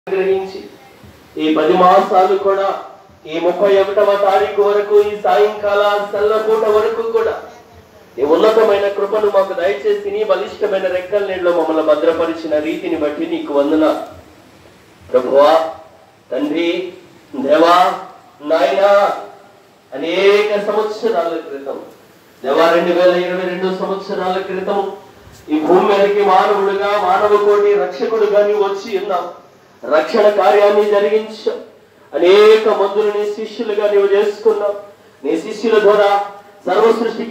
గ్రహించి ఈ పది మాసాలు కూడా ఈ ముప్పై ఒకటవ తారీఖు వరకు ఈ సాయంకాల సల్లపూట వరకు కూడా ఈ ఉన్నతమైన కృపను మాకు దయచేసి నీ బలిష్టమైన రెక్కల నీళ్ళు మమ్మల్ని భద్రపరిచిన రీతిని బట్టి నీకు వందన ప్రభువా తండ్రి దేవా నాయనా అనేక సంవత్సరాల క్రితం దేవా రెండు వేల ఇరవై రెండు సంవత్సరాల క్రితం ఈ భూమి మీదకి మానవుడుగా మానవ కోటి రక్షకుడుగా నీవు వచ్చి ఉన్నావు రక్షణ కార్యాన్ని జరిగించావు అనేక మందులు నీ శిష్యులుగా నీవు చేసుకున్నావు నీ శిష్యుల ద్వారా సర్వ సృష్టి